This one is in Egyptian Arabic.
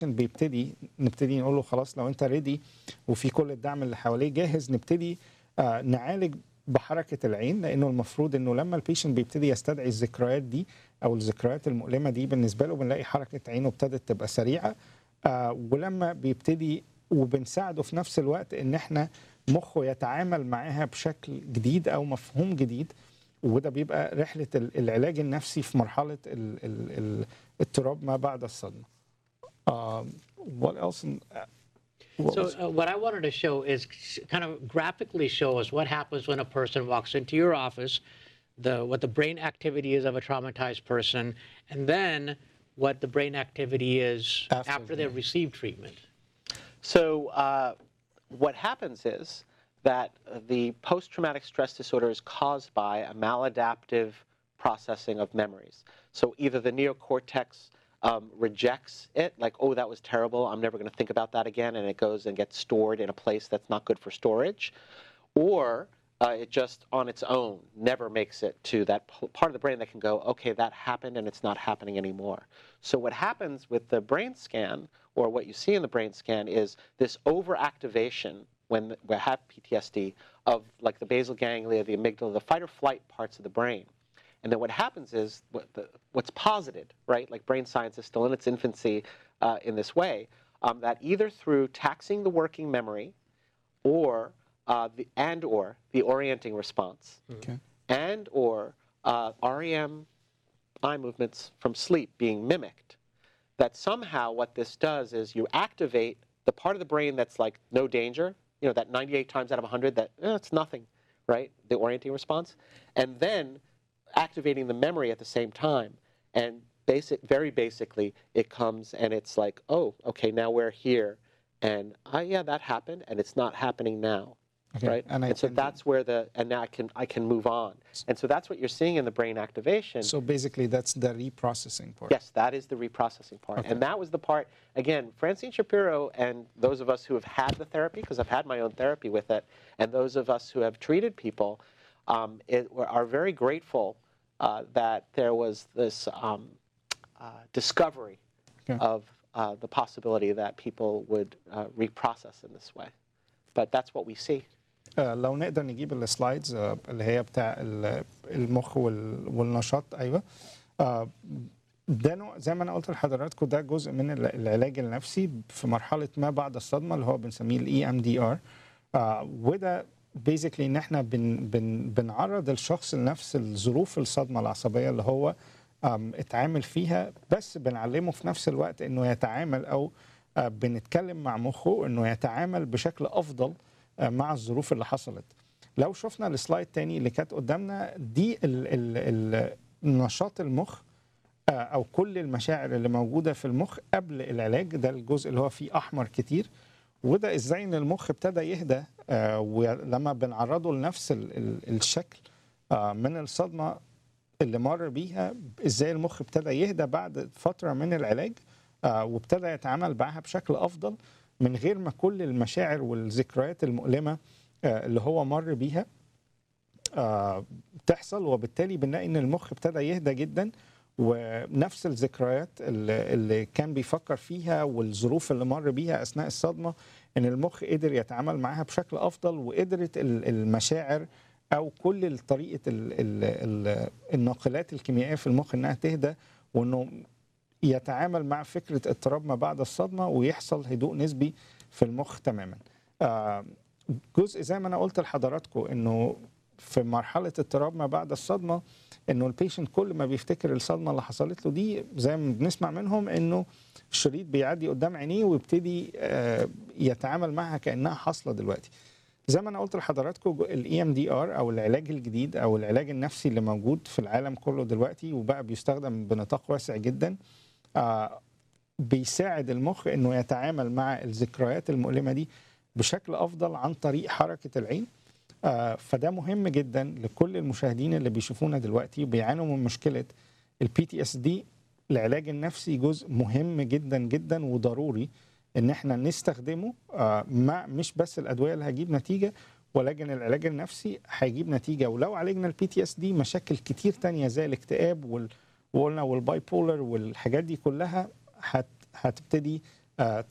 بيبتدي نبتدي نقول له خلاص لو انت ريدي وفي كل الدعم اللي حواليه جاهز نبتدي آه، نعالج بحركه العين لانه المفروض انه لما البيشنت بيبتدي يستدعي الذكريات دي او الذكريات المؤلمه دي بالنسبه له بنلاقي حركه عينه ابتدت تبقى سريعه آه، ولما بيبتدي وبنساعده في نفس الوقت ان احنا مخه يتعامل معاها بشكل جديد او مفهوم جديد وده بيبقى رحله ال- العلاج النفسي في مرحله ال- ال- ال- اضطراب ما بعد الصدمه. Um, what else? in- uh, what So was- uh, what I wanted to show is kind of graphically show us what happens when a person walks into your office, the what the brain activity is of a traumatized person, and then what the brain activity is After after, they've received treatment. So, uh, what happens is that the post traumatic stress disorder is caused by a maladaptive processing of memories. So, either the neocortex um, rejects it, like, oh, that was terrible, I'm never going to think about that again, and it goes and gets stored in a place that's not good for storage, or uh, it just on its own never makes it to that p- part of the brain that can go, okay, that happened and it's not happening anymore. So, what happens with the brain scan, or what you see in the brain scan, is this overactivation when we have PTSD of like the basal ganglia, the amygdala, the fight or flight parts of the brain. And then what happens is what the, what's posited, right? Like brain science is still in its infancy uh, in this way, um, that either through taxing the working memory, or uh, the and or the orienting response, okay. and or uh, REM eye movements from sleep being mimicked. That somehow what this does is you activate the part of the brain that's like no danger, you know, that 98 times out of 100 that eh, it's nothing, right? The orienting response, and then activating the memory at the same time. And basic, very basically, it comes and it's like, oh, okay, now we're here, and uh, yeah, that happened, and it's not happening now Okay, right? and I so can- that's where the and now I can I can move on, and so that's what you're seeing in the brain activation. So basically, that's the reprocessing part. yes, that is the reprocessing part, Okay. and that was the part again. Francine Shapiro and those of us who have had the therapy, because I've had my own therapy with it, and those of us who have treated people, um, it, are very grateful uh, that there was this um, uh, discovery Okay. of uh, the possibility that people would uh, reprocess in this way. But that's what we see. آه، لو نقدر نجيب السلايدز آه، اللي هي بتاع ال- المخ وال- والنشاط ايوه آه، ده نوع زي ما انا قلت لحضراتكم ده جزء من ال- العلاج النفسي في مرحله ما بعد الصدمه اللي هو بنسميه الاي ام دي ار وده بيزيكلي ان احنا بن بن بنعرض الشخص لنفس الظروف الصدمه العصبيه اللي هو آم، اتعامل فيها بس بنعلمه في نفس الوقت انه يتعامل او آه، بنتكلم مع مخه انه يتعامل بشكل افضل آه، مع الظروف اللي حصلت لو شفنا السلايد تاني اللي كانت قدامنا دي ال ال ال نشاط المخ آه، او كل المشاعر اللي موجوده في المخ قبل العلاج ده الجزء اللي هو فيه احمر كتير وده ازاي ان المخ ابتدى يهدى آه، ولما بنعرضه لنفس ال ال الشكل آه، من الصدمه اللي مر بيها ازاي المخ ابتدى يهدى بعد فتره من العلاج آه، وابتدى يتعامل معاها بشكل افضل من غير ما كل المشاعر والذكريات المؤلمه آه، اللي هو مر بيها آه، تحصل وبالتالي بنلاقي ان المخ ابتدى يهدى جدا ونفس الذكريات اللي اللي كان بيفكر فيها والظروف اللي مر بيها اثناء الصدمه ان المخ قدر يتعامل معاها بشكل افضل وقدرت ال- المشاعر او كل طريقه ال ال ال الناقلات الكيميائيه في المخ انها تهدى وانه يتعامل مع فكره اضطراب ما بعد الصدمه ويحصل هدوء نسبي في المخ تماما. آه، جزء زي ما انا قلت لحضراتكم انه في مرحله اضطراب ما بعد الصدمه انه البيشنت كل ما بيفتكر الصدمه اللي حصلت له دي زي ما بنسمع منهم انه الشريط بيعدي قدام عينيه ويبتدي آه، يتعامل معها كانها حاصله دلوقتي. زي ما انا قلت لحضراتكم الاي ام دي ار او العلاج الجديد او العلاج النفسي اللي موجود في العالم كله دلوقتي وبقى بيستخدم بنطاق واسع جدا آه، بيساعد المخ انه يتعامل مع الذكريات المؤلمه دي بشكل افضل عن طريق حركه العين آه، فده مهم جدا لكل المشاهدين اللي بيشوفونا دلوقتي وبيعانوا من مشكله البي تي اس دي العلاج النفسي جزء مهم جدا جدا وضروري ان احنا نستخدمه آه، مع مش بس الادويه اللي هتجيب نتيجه ولكن العلاج النفسي هيجيب نتيجه ولو عالجنا البي تي اس دي مشاكل كتير تانية زي الاكتئاب وال وقلنا والباي بولر والحاجات دي كلها هت هتبتدي uh,